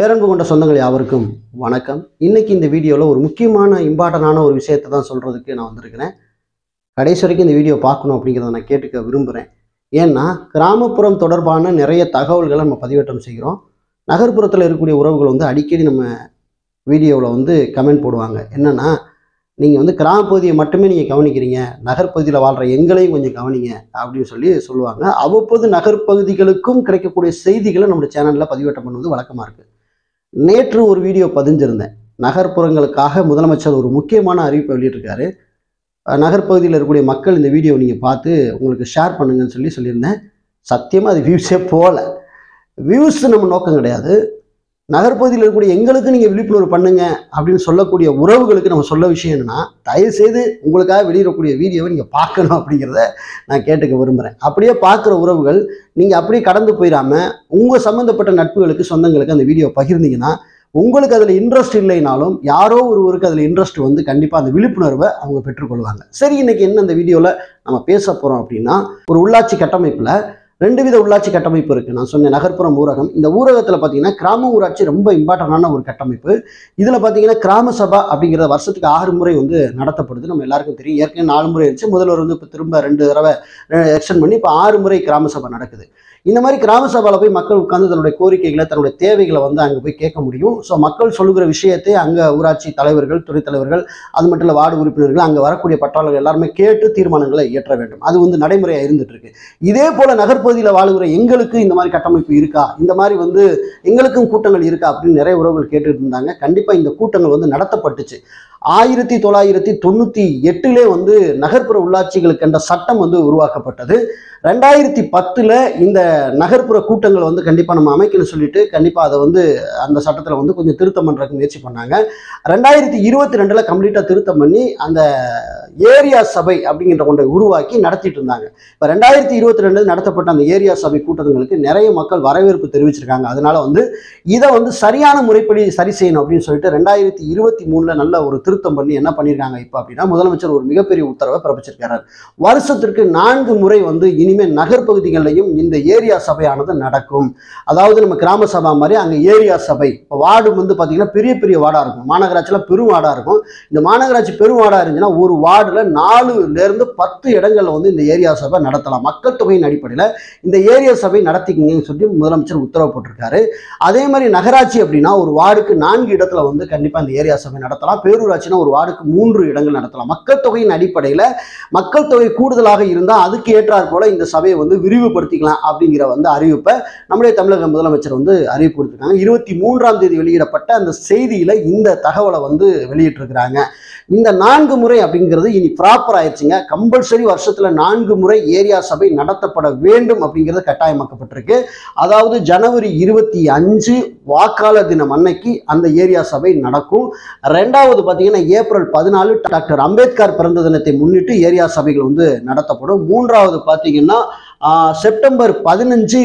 பேரன்பு கொண்ட சொந்தங்கள் யாவருக்கும் வணக்கம் இன்னைக்கு இந்த வீடியோவில் ஒரு முக்கியமான இம்பார்ட்டண்டான ஒரு விஷயத்தை தான் சொல்கிறதுக்கு நான் வந்திருக்கிறேன் கடைசி வரைக்கும் இந்த வீடியோ பார்க்கணும் அப்படிங்கிறத நான் கேட்டுக்க விரும்புகிறேன் ஏன்னா கிராமப்புறம் தொடர்பான நிறைய தகவல்களை நம்ம பதிவேற்றம் செய்கிறோம் நகர்ப்புறத்தில் இருக்கக்கூடிய உறவுகள் வந்து அடிக்கடி நம்ம வீடியோவில் வந்து கமெண்ட் போடுவாங்க என்னென்னா நீங்கள் வந்து கிராமப்பகுதியை மட்டுமே நீங்கள் கவனிக்கிறீங்க நகர்ப்பகுதியில் வாழ்கிற எங்களையும் கொஞ்சம் கவனிங்க அப்படின்னு சொல்லி சொல்லுவாங்க அவ்வப்போது நகர்ப்பகுதிகளுக்கும் கிடைக்கக்கூடிய செய்திகளை நம்ம சேனலில் பதிவேற்றம் பண்ணுவது வழக்கமாக இருக்குது நேற்று ஒரு வீடியோ பதிஞ்சிருந்தேன் நகர்ப்புறங்களுக்காக முதலமைச்சர் ஒரு முக்கியமான அறிவிப்பை வெளியிட்டிருக்காரு அஹ் நகர்ப்பகுதியில் இருக்கக்கூடிய மக்கள் இந்த வீடியோ நீங்கள் பார்த்து உங்களுக்கு ஷேர் பண்ணுங்கன்னு சொல்லி சொல்லியிருந்தேன் சத்தியமாக அது வியூஸே போகல வியூஸ் நம்ம நோக்கம் கிடையாது நகர்ப்பகுதியில் இருக்கக்கூடிய எங்களுக்கு நீங்கள் விழிப்புணர்வு பண்ணுங்க அப்படின்னு சொல்லக்கூடிய உறவுகளுக்கு நம்ம சொல்ல விஷயம் என்னன்னா தயவுசெய்து உங்களுக்காக வெளியிடக்கூடிய வீடியோவை நீங்கள் பார்க்கணும் அப்படிங்கிறத நான் கேட்டுக்க விரும்புகிறேன் அப்படியே பார்க்குற உறவுகள் நீங்கள் அப்படியே கடந்து போயிடாமல் உங்கள் சம்மந்தப்பட்ட நட்புகளுக்கு சொந்தங்களுக்கு அந்த வீடியோ பகிர்ந்தீங்கன்னா உங்களுக்கு அதில் இன்ட்ரெஸ்ட் இல்லைனாலும் யாரோ ஒருவருக்கு அதில் இன்ட்ரெஸ்ட் வந்து கண்டிப்பாக அந்த விழிப்புணர்வை அவங்க பெற்றுக்கொள்வாங்க சரி இன்னைக்கு என்ன இந்த வீடியோவில் நம்ம பேச போகிறோம் அப்படின்னா ஒரு உள்ளாட்சி கட்டமைப்பில் ரெண்டு வித உள்ளாட்சி கட்டமைப்பு இருக்குது நான் சொன்னேன் நகர்ப்புறம் ஊரகம் இந்த ஊரகத்தில் பார்த்தீங்கன்னா கிராம ஊராட்சி ரொம்ப இம்பார்ட்டண்டான ஒரு கட்டமைப்பு இதில் பார்த்தீங்கன்னா கிராம சபா அப்படிங்கிற வருஷத்துக்கு ஆறு முறை வந்து நடத்தப்படுது நம்ம எல்லாருக்கும் தெரியும் ஏற்கனவே நாலு முறை இருந்துச்சு முதல்வர் வந்து இப்போ திரும்ப ரெண்டு தடவை எக்ஸ்டெண்ட் பண்ணி இப்போ ஆறு முறை கிராம சபை நடக்குது இந்த மாதிரி கிராம சபாவில் போய் மக்கள் உட்கார்ந்து தன்னுடைய கோரிக்கைகளை தன்னுடைய தேவைகளை வந்து அங்கே போய் கேட்க முடியும் ஸோ மக்கள் சொல்லுகிற விஷயத்தை அங்கே ஊராட்சி தலைவர்கள் துறைத் தலைவர்கள் அது மட்டும் இல்லை வார்டு உறுப்பினர்கள் அங்கே வரக்கூடிய பற்றாளர்கள் எல்லாருமே கேட்டு தீர்மானங்களை இயற்ற வேண்டும் அது வந்து நடைமுறையாக இருந்துட்டு இருக்கு இதே போல நகர்ப்பகுதியில் வாழுகிற எங்களுக்கு இந்த மாதிரி கட்டமைப்பு இருக்கா இந்த மாதிரி வந்து எங்களுக்கும் கூட்டங்கள் இருக்கா அப்படின்னு நிறைய உறவுகள் கேட்டுட்டு இருந்தாங்க கண்டிப்பாக இந்த கூட்டங்கள் வந்து நடத்தப்பட்டுச்சு ஆயிரத்தி தொள்ளாயிரத்தி தொண்ணூற்றி எட்டிலே வந்து நகர்ப்புற உள்ளாட்சிகளுக்கு என்ற சட்டம் வந்து உருவாக்கப்பட்டது ரெண்டாயிரத்தி பத்தில் இந்த நகர்ப்புற கூட்டங்கள் வந்து கண்டிப்பாக நம்ம அமைக்கணும்னு சொல்லிட்டு கண்டிப்பாக அதை வந்து அந்த சட்டத்தில் வந்து கொஞ்சம் திருத்தம் பண்ணுறதுக்கு முயற்சி பண்ணாங்க ரெண்டாயிரத்தி இருபத்தி ரெண்டில் கம்ப்ளீட்டாக திருத்தம் பண்ணி அந்த ஏரியா சபை அப்படிங்கிற ஒன்றை உருவாக்கி நடத்திட்டு இருந்தாங்க இப்போ ரெண்டாயிரத்தி இருபத்தி ரெண்டு நடத்தப்பட்ட அந்த ஏரியா சபை கூட்டங்களுக்கு நிறைய மக்கள் வரவேற்பு தெரிவிச்சிருக்காங்க அதனால வந்து இதை வந்து சரியான முறைப்படி சரி செய்யணும் அப்படின்னு சொல்லிட்டு ரெண்டாயிரத்தி இருபத்தி மூணில் நல்ல ஒரு திருத்தம் பண்ணி என்ன பண்ணியிருக்காங்க இப்போ அப்படின்னா முதலமைச்சர் ஒரு மிகப்பெரிய உத்தரவை பிறப்பிச்சிருக்காரு வருஷத்திற்கு நான்கு முறை வந்து இனிமேல் நகர்ப்பகுதிகளிலையும் இந்த ஏரியா சபையானது நடக்கும் அதாவது நம்ம கிராம சபா மாதிரி அங்கே ஏரியா சபை இப்போ வார்டு வந்து பார்த்தீங்கன்னா பெரிய பெரிய வார்டாக இருக்கும் மாநகராட்சியில் பெரும் வார்டாக இருக்கும் இந்த மாநகராட்சி பெரும் வார்டாக இருந்துச்சுன்னா ஒரு வார்டில் நாலுலேருந்து பத்து இடங்கள்ல வந்து இந்த ஏரியா சபை நடத்தலாம் மக்கள் தொகையின் அடிப்படையில் இந்த ஏரியா சபை நடத்திக்கிங்கன்னு சொல்லி முதலமைச்சர் உத்தரவு போட்டிருக்காரு அதே மாதிரி நகராட்சி அப்படின்னா ஒரு வார்டுக்கு நான்கு இடத்துல வந்து கண்டிப்பாக இந்த ஏரியா சபை நடத்தலாம் பேரூராட்சினா ஒரு வார்டுக்கு மூன்று இடங்கள் நடத்தலாம் மக்கள் தொகையின் அடிப்படையில் மக்கள் தொகை கூடுதலாக இருந்தால் அதுக்கு ஏற்றாற் போல இந்த சபையை வந்து விரிவுபடுத்திக்கலாம் அப்படிங்கிற வந்து அறிவிப்பை நம்முடைய தமிழக முதலமைச்சர் வந்து அறிவிப்பு கொடுத்துருக்காங்க இருபத்தி மூன்றாம் தேதி வெளியிடப்பட்ட அந்த செய்தியில் இந்த தகவலை வந்து வெளியிட்டிருக்கிறாங்க இந்த நான்கு முறை அப்படிங்கிறது இனி ப்ராப்பர் ஆயிடுச்சுங்க கம்பல்சரி வருஷத்துல நான்கு முறை ஏரியா சபை நடத்தப்பட வேண்டும் அப்படிங்கிறது கட்டாயமாக்கப்பட்டிருக்கு அதாவது ஜனவரி இருபத்தி அஞ்சு வாக்காளர் தினம் அன்னைக்கு அந்த ஏரியா சபை நடக்கும் ரெண்டாவது பார்த்தீங்கன்னா ஏப்ரல் பதினாலு டாக்டர் அம்பேத்கர் பிறந்த தினத்தை முன்னிட்டு ஏரியா சபைகள் வந்து நடத்தப்படும் மூன்றாவது பார்த்தீங்கன்னா ஆஹ், செப்டம்பர் பதினஞ்சு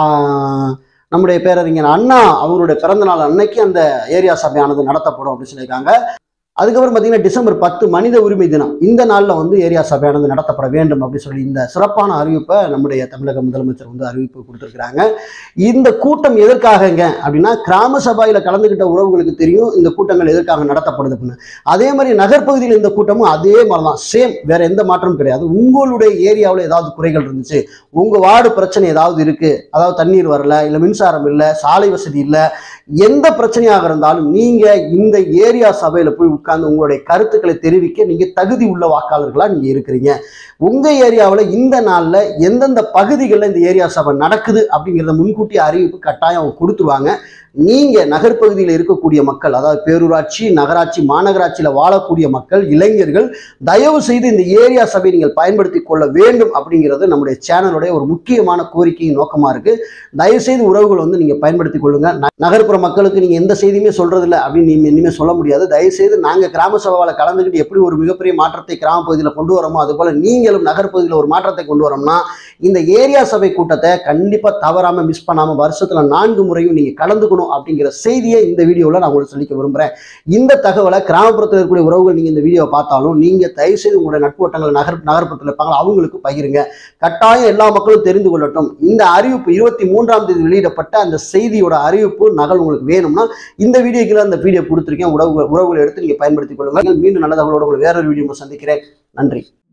ஆஹ், நம்முடைய பேரறிஞர் அண்ணா அவருடைய பிறந்த நாள் அன்னைக்கு அந்த ஏரியா சபையானது நடத்தப்படும் அப்படின்னு சொல்லியிருக்காங்க அதுக்கப்புறம் பார்த்தீங்கன்னா டிசம்பர் பத்து மனித உரிமை தினம் இந்த நாளில் வந்து ஏரியா சபையானது நடத்தப்பட வேண்டும் அப்படின்னு சொல்லி இந்த சிறப்பான அறிவிப்பை நம்முடைய தமிழக முதலமைச்சர் வந்து அறிவிப்பு கொடுத்துருக்குறாங்க இந்த கூட்டம் எதற்காகங்க அப்படின்னா கிராம சபையில் கலந்துக்கிட்ட உறவுகளுக்கு தெரியும் இந்த கூட்டங்கள் எதற்காக நடத்தப்படுது அப்படின்னு அதே மாதிரி நகர்ப்பகுதியில் இந்த கூட்டமும் அதே மாதிரி தான் சேம் வேற எந்த மாற்றமும் கிடையாது உங்களுடைய ஏரியாவில் ஏதாவது குறைகள் இருந்துச்சு உங்கள் வார்டு பிரச்சனை ஏதாவது இருக்கு அதாவது தண்ணீர் வரல இல்லை மின்சாரம் இல்லை சாலை வசதி இல்லை எந்த பிரச்சனையாக இருந்தாலும் நீங்க இந்த ஏரியா சபையில போய் உட்கார்ந்து உங்களுடைய கருத்துக்களை தெரிவிக்க நீங்க தகுதி உள்ள வாக்காளர்களா நீங்க இருக்கிறீங்க உங்க ஏரியாவில் இந்த நாள்ல எந்தெந்த பகுதிகளில் இந்த ஏரியா சபை நடக்குது அப்படிங்கிறத முன்கூட்டி அறிவிப்பு கட்டாயம் அவங்க கொடுத்துருவாங்க நீங்க நகர்ப்பகுதியில் இருக்கக்கூடிய மக்கள் அதாவது பேரூராட்சி நகராட்சி மாநகராட்சியில் வாழக்கூடிய மக்கள் இளைஞர்கள் தயவு செய்து இந்த ஏரியா சபையை நீங்கள் பயன்படுத்தி கொள்ள வேண்டும் அப்படிங்கிறது நம்முடைய சேனலுடைய ஒரு முக்கியமான கோரிக்கையின் நோக்கமா இருக்கு தயவு செய்து உறவுகள் வந்து நீங்க பயன்படுத்திக் கொள்ளுங்க ந- நகர்ப்புற மக்களுக்கு நீங்க எந்த செய்தியுமே சொல்றதில்ல அப்படின்னு நீங்க இனிமே சொல்ல முடியாது தயவு செய்து நாங்க கிராம சபாவில் கலந்துக்கிட்டு எப்படி ஒரு மிகப்பெரிய மாற்றத்தை கிராம பகுதியில் கொண்டு வரோமோ அது போல நீங்களும் நகர்ப்பகுதியில் ஒரு மாற்றத்தை கொண்டு வரோம்னா இந்த ஏரியா சபை கூட்டத்தை கண்டிப்பா தவறாம மிஸ் பண்ணாம வருஷத்துல நான்கு முறையும் நீங்க கலந்துக்கணும் கொடுக்கணும் அப்படிங்கிற செய்தியை இந்த வீடியோவில் நான் உங்களுக்கு சொல்லிக்க விரும்புகிறேன் இந்த தகவலை கிராமப்புறத்தில் இருக்கக்கூடிய உறவுகள் நீங்கள் இந்த வீடியோவை பார்த்தாலும் நீங்கள் தயவுசெய்து உங்களுடைய நட்பு வட்டங்கள் நகர் நகர்ப்புறத்தில் இருப்பாங்க அவங்களுக்கு பகிருங்க கட்டாயம் எல்லா மக்களும் தெரிந்து கொள்ளட்டும் இந்த அறிவிப்பு இருபத்தி மூன்றாம் தேதி வெளியிடப்பட்ட அந்த செய்தியோட அறிவிப்பு நகல் உங்களுக்கு வேணும்னா இந்த வீடியோக்குள்ள அந்த வீடியோ கொடுத்துருக்கேன் உறவு உறவுகளை எடுத்து நீங்கள் பயன்படுத்திக் கொள்ளுங்கள் மீண்டும் நல்ல தகவலோட உங்களை வேறொரு வீடியோ சந்திக்கிறேன் நன்றி